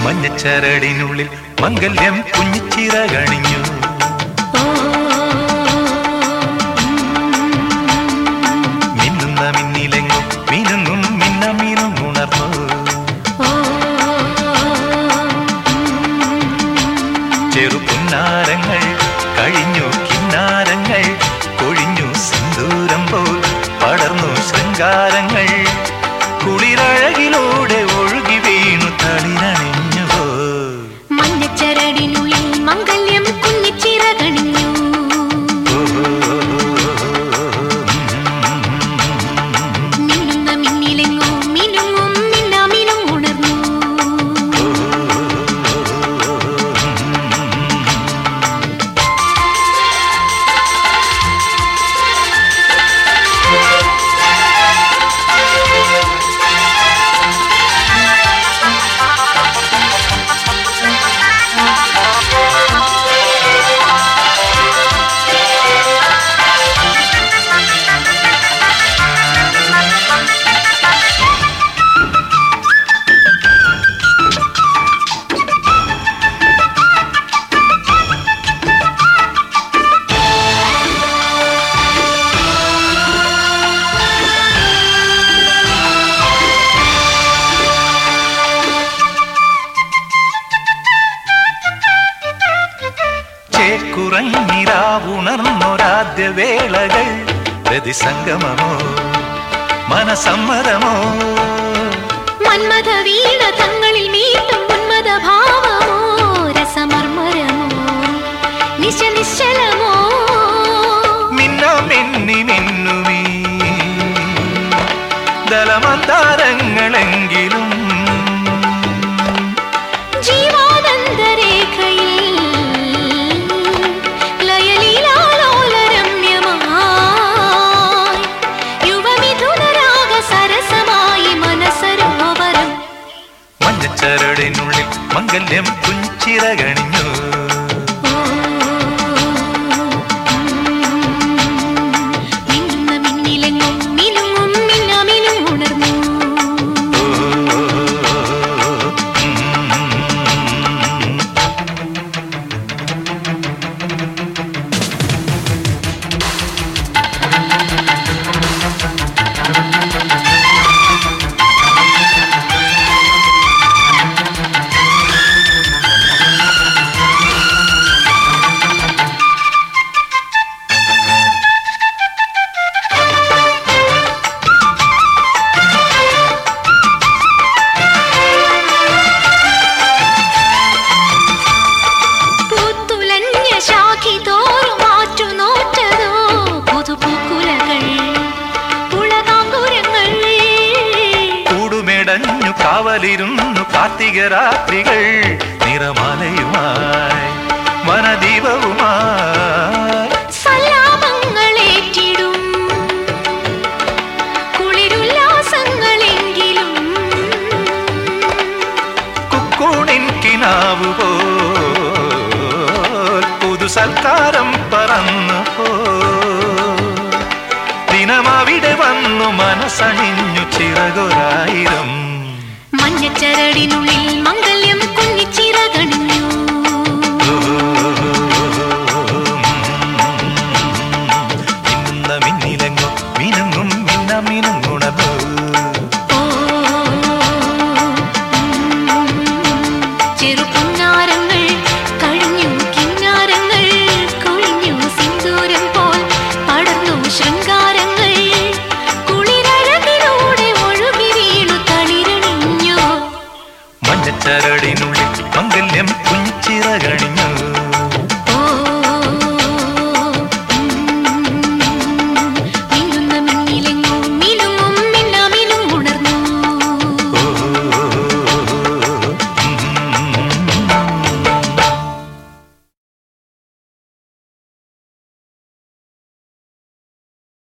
മഞ്ഞച്ചരടിനുള്ളിൽ മംഗല്യം കുഞ്ഞിച്ചിറകണിഞ്ഞു മിന്നുന്ന മിന്നിലെങ്ങും മിനുങ്ങും മിന്ന മീനും ഉണർന്നു ചെറുപുന്നാരങ്ങൾ കഴിഞ്ഞു കിന്നാരങ്ങൾ കൊഴിഞ്ഞു സിന്ദൂരം പോൽ പടർന്നു ശൃംഗാരങ്ങൾ കുളിരഴകിലൂടെ ഒഴുകി വീണു തളിരണിഞ്ഞുവോ മഞ്ഞച്ചരടിനുള്ളിൽ മംഗല്യം കുഞ്ഞിച്ചിറകണിഞ്ഞു മിന്നുന്ന മിന്നിലെങ്ങും മിനുങ്ങും മിന്നാമിനും ഉണർന്നു ചേക്കുറങ്ങിരാവുണർന്നൊരാദ്യ വേളകൾ പ്രതിസംഗമമോ മനസമ്മതമോ മന്മഥ വീണ തങ്ങളിൽ മീട്ടും ഉന്മത ഭാവമോ രസമർമരമോ നിശ നിശ്ചലമോ മിന്ന മിന്നി മിന്നുമീ ദലമന്താരങ്ങളെങ്കിലും ജീവാനന്ദരേഖയിൽ ലയലീലാലോലരമ്യമായി യുവമിഥുനരാഗ സരസമായി മനസരോവരം മഞ്ഞച്ചരടിനുള്ളിൽ മംഗല്യം കുഞ്ചിറകണിഞ്ഞു മിന്നുന്ന മിന്നിലെങ്ങും മിനുങ്ങും മിന്നാമിനും ഉണർന്നു പൂത്തുലഞ്ഞ ശാഖി തോറും മാറ്റു നോറ്റതോ പുതുപൂക്കുലകൾ ഉളകാങ്കുരങ്ങൾ കൂടുമെടഞ്ഞു കാവലിരുന്നു കാർത്തിക രാത്രികൾ നിറമാലയുമായി വനദീപവുമായി സല്ലാപങ്ങളേറ്റിടും കുളിരുല്ലാസങ്ങളെങ്കിലും കുക്കൂണിൻ കിനാവ് പോൽ പുതു സൽക്കാരം പറന്നു പോ ദിനമവിടെ വന്നു മനസ്സണിഞ്ഞു ചിറകൊരായിരം മഞ്ഞച്ചരടിനുള്ളിൽ മംഗല്യം കുഞ്ഞിച്ചിറകണിഞ്ഞു മിന്നുന്ന മിന്നിലെങ്ങോ മിനുങ്ങും മിന്ന മിനുങ്ങുണർന്നു ചെറുപുന്നാരങ്ങൾ കഴിഞ്ഞു കിന്നാരങ്ങൾ കൊഴിഞ്ഞു സിന്ദൂരം പോൽ പടർന്നു ശൃംഗാരങ്ങൾ കുളിരഴകിലൂടെ ഒഴുകി വീണു തളിരണിഞ്ഞു മഞ്ഞച്ചരടിനു